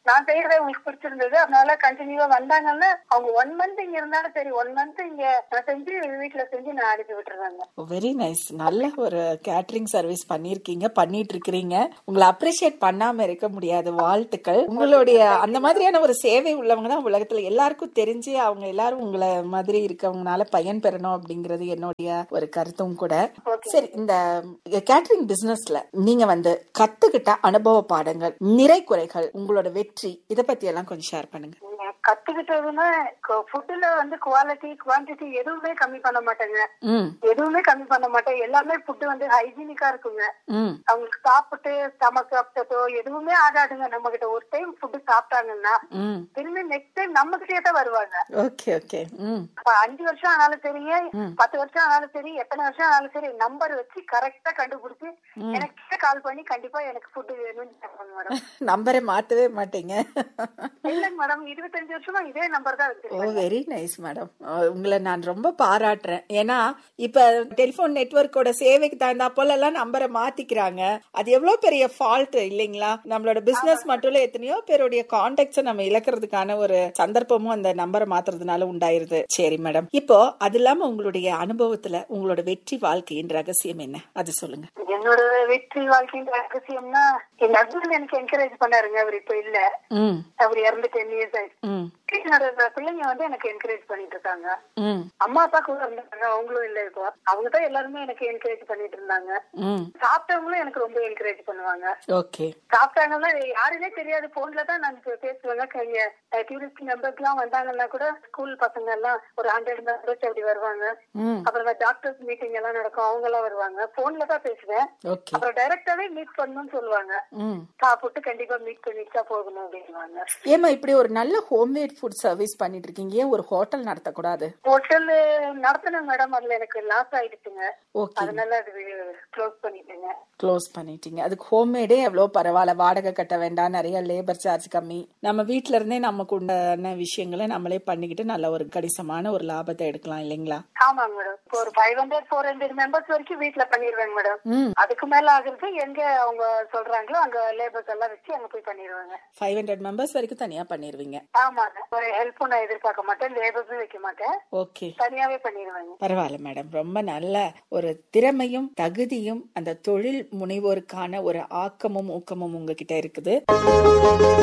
நான் செய்யறதே உங்களுக்கு பிடிச்சிருந்தது அதனால கண்டினியூவா வந்தாங்கன்னா அவங்க ஒன் மந்த் இங்க இருந்தாலும் சரி ஒன் மந்த் இங்க நான் செஞ்சு வீட்டுல செஞ்சு நான் அனுப்பி விட்டுருவேங்க வெரி நைஸ் நல்ல ஒரு கேட்டரிங் சர்வீஸ் பண்ணிருக்கீங்க பண்ணிட்டு இருக்கிறீங்க உங்களை அப்ரிஷியேட் பண்ணாம இருக்க முடியாது வாழ்த்துக்கள் உங்களுடைய அந்த மாதிரியான ஒரு சேவை உள்ளவங்க தான் உலகத்துல எல்லாருக்கும் தெரிஞ்சு அவங்க எல்லாரும் உங்களை மாதிரி இருக்கவங்கனால பயன் பெறணும் அப்படிங்கறது என்னுடைய ஒரு கருத்தும் கூட சரி இந்த கேட்டரிங் பிசினஸ்ல நீங்க வந்து கத்துக்கிட்ட அனுபவ பாடங்கள் நிறை குறைகள் உங்களோட வெற்றி இத பத்தி எல்லாம் கொஞ்சம் ஷேர் பண்ணுங்க நீங்க கத்துக்கிட்டதுன்னா ஃபுட்டுல வந்து குவாலிட்டி குவான்டிட்டி எதுவுமே கம்மி பண்ண மாட்டேங்க ம் எதுவுமே கம்மி பண்ண மாட்டேன் எல்லாமே ஃபுட்டு வந்து ஹைஜீனிக்கா இருக்குங்க ம் அவங்களுக்கு சாப்பிட்டு ஸ்டமக் அப்செட்டோ எதுவுமே ஆகாதுங்க நம்ம கிட்ட ஒரு டைம் ஃபுட்டு சாப்பிட்டாங்கன்னா ம் திரும்பி நெக்ஸ்ட் டைம் நம்ம கிட்டே தான் வருவாங்க ஓகே ஓகே ம் இப்ப அஞ்சு வருஷம் ஆனாலும் சரிங்க பத்து வருஷம் ஆனாலும் சரி எத்தனை வருஷம் ஆனாலும் சரி நம்பர் வச்சு கரெக்டா கண்டுபிடிச்சு எனக்கு கால் பண்ணி கண்டிப்பா எனக்கு ஃபுட் வேணும்னு கேட்பாங்க மேடம் நம்பரை மாத்தவே மாட்டீங்க இல்லைங்க மேடம் இருபத்தஞ்சு வருஷமா இதே நம்பர் தான் ஓ வச்சிருக்கேன் வெரி நைஸ் மேடம் உங்களை நான் ரொம்ப பாராட்டுறேன் ஏன்னா இப்ப டெலிபோன் நெட்வொர்க்கோட சேவைக்கு தகுந்தா போல எல்லாம் நம்பரை மாத்திக்கிறாங்க அது எவ்வளவு பெரிய ஃபால்ட் இல்லைங்களா நம்மளோட பிசினஸ் மட்டும் இல்ல எத்தனையோ பேருடைய கான்டாக்ட்ஸை நம்ம இழக்கிறதுக்கான ஒரு சந்தர்ப்பமும் அந்த நம்பரை மாத்துறதுனால உண்டாயிருது சரி மேடம் இப்போ அது இல்லாம உங்களுடைய அனுபவத்துல உங்களோட வெற்றி வாழ்க்கையின் ரகசியம் என்ன அது சொல்லுங்க என்னோட வெற்றி வாழ்க்கையின் ரகசியம்னா என் ஹஸ்பண்ட் எனக்கு என்கரேஜ் பண்ணாருங்க அவர் இப்ப இல்ல ம் அவர் இறந்து டென் இயர்ஸ் ஆயிடுச்சு ம் என்னோட பிள்ளைங்க வந்து எனக்கு என்கரேஜ் பண்ணிட்டு இருக்காங்க ம் அம்மா அப்பா கூட இருந்தாங்க அவங்களும் இல்ல இப்போ அவங்க தான் எல்லாருமே எனக்கு என்கரேஜ் பண்ணிட்டு இருந்தாங்க ம் சாப்பிட்டவங்களும் எனக்கு ரொம்ப என்கரேஜ் பண்ணுவாங்க ஓகே சாப்பிட்டாங்கன்னா யாருன்னே தெரியாது போன்ல தான் நான் இப்ப பேசுவேங்க டூரிஸ்ட் மெம்பர்ஸ் எல்லாம் வந்தாங்கன்னா கூட ஸ்கூல் பசங்க எல்லாம் ஒரு ஹண்ட்ரட் மெம்பர்ஸ் அப்படி வருவாங்க ம் அப்புறம் டாக்டர்ஸ் மீட்டிங் எல்லாம் நடக்கும் அவங்க எல்லாம் வருவாங்க போன்ல தான் பேசுவேன் ஓகே அப்புறம் டைரக்டாவே மீட் பண்ணணும்னு சொல்லுவாங்க ம் சாப்பிட்டு கண்டிப்பா மீட் பண்ணிட்டு தான் போகணும் அப்படின்வாங்க ஏமா இப்படி ஒரு நல்ல ஹோம்மேட் ஃபுட் சர்வீஸ் பண்ணிட்டு இருக்கீங்க ஏன் ஒரு ஹோட்டல் நடத்தக்கூடாது ஹோட்டல் நடத்தின மேடம் அதுல எனக்கு லாஸ் ஆயிடுச்சுங்க ஓகே அதனால அது க்ளோஸ் பண்ணிட்டேங்க க்ளோஸ் பண்ணிட்டீங்க அதுக்கு ஹோம்மேடே எவ்வளவு பரவாயில்ல வாடகை கட்ட வேண்டாம் நிறைய லேபர் சார்ஜ் கம்மி நம்ம வீட்ல இருந்தே நமக்கு உண்டான விஷயங்களை நம்மளே பண்ணிக்கிட்டு நல்ல ஒரு கணிசமான ஒரு லாபத்தை எடுக்கலாம் இல்லைங்களா ஆமாங்க மேடம் இப்போ ஒரு five hundred four hundred members வரைக்கும் வீட்ல பண்ணிடுவேங்க மேடம் ம் அதுக்கு மேல ஆகுறது எங்க அவங்க சொல்றாங்களோ அங்க லேபர்ஸ் எல்லாம் வச்சு அங்க போய் பண்ணிடுவாங்க ஃபைவ் ஹண்ட்ரட் மெம்பர்ஸ் வரைக்கும் தனியா பண்ணிருவீங்க ஆமாங்க ஒரு ஹெல்ப்பும் நான் எதிர்பார்க்க மாட்டேன் லேபர்ஸும் வைக்க மாட்டேன் ஓகே தனியாவே பண்ணிடுவாங்க பரவாயில்ல மேடம் ரொம்ப நல்ல ஒரு திறமையும் தகுதியும் அந்த தொழில் முனைவோருக்கான ஒரு ஆக்கமும் ஊக்கமும் உங்ககிட்ட இருக்குது